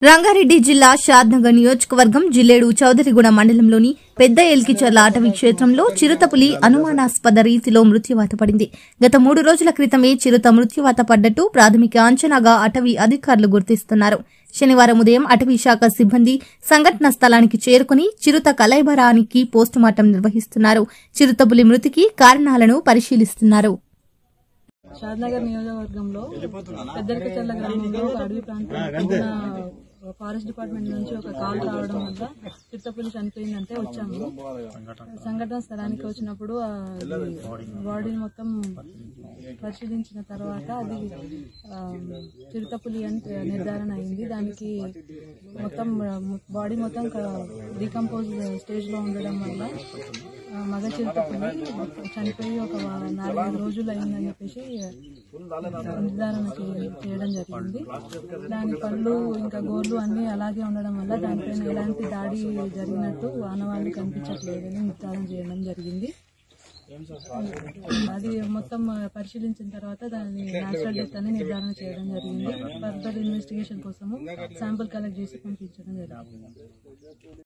రంగారెడ్డి జిల్లా షాద్నగర్ నియోజకవర్గం జిల్లేడు చౌదరిగూడ మండలంలోని పెద్ద ఎల్కిచర్ల అటవీ క్షేత్రంలో చిరుతపులి అనుమానాస్పద రీతిలో మృత్యువాత పడింది గత మూడు రోజుల క్రితమే చిరుత మృత్యువాత పడ్డట్టు ప్రాథమిక అంచనాగా అటవీ అధికారులు గుర్తిస్తున్నారు శనివారం ఉదయం అటవీ శాఖ సిబ్బంది సంఘటన స్థలానికి చేరుకుని చిరుత కలైబరానికి పోస్టుమార్టం నిర్వహిస్తున్నారు చిరుతపులి మృతికి కారణాలను పరిశీలిస్తున్నారు షాద్నగర్ నియోజకవర్గంలో పెద్దరికచర్ల గ్రామంలో ఒక అడవి ప్రాంతం ఫారెస్ట్ డిపార్ట్మెంట్ నుంచి ఒక కాల్ రావడం వల్ల చిరుతపులి చనిపోయిందంటే వచ్చాము సంఘటన స్థలానికి వచ్చినప్పుడు ఆ బాడీని మొత్తం పరిశీలించిన తర్వాత అది ఆ, చిరుతపులి అని నిర్ధారణ అయింది దానికి మొత్తం బాడీ మొత్తం డీకంపోజ్ స్టేజ్ లో ఉండడం వల్ల ఆ, మగ చిరుతపులి చనిపోయి ఒక వా- నాలుగైదు రోజులు అయిందని చెప్పేసి నిర్ధారణ చే- చేయడం జరిగింది దాని పళ్ళు ఇంకా గోర్లు అన్ని అలాగే ఉండడం వల్ల దానిపైన ఎలాంటి దాడి జరిగినట్టు ఆనవాళ్లు కనిపించట్లేదని నిర్ధారణ చేయడం జరిగింది అది మొత్తం పరిశీలించిన తర్వాత దాన్ని నేచురల్ డెత్ అని నిర్ధారణ చేయడం జరిగింది ఫర్దర్ ఇన్వెస్టిగేషన్ కోసము శాంపుల్ కలెక్ట్ చేసి పంపించడం జరిగింది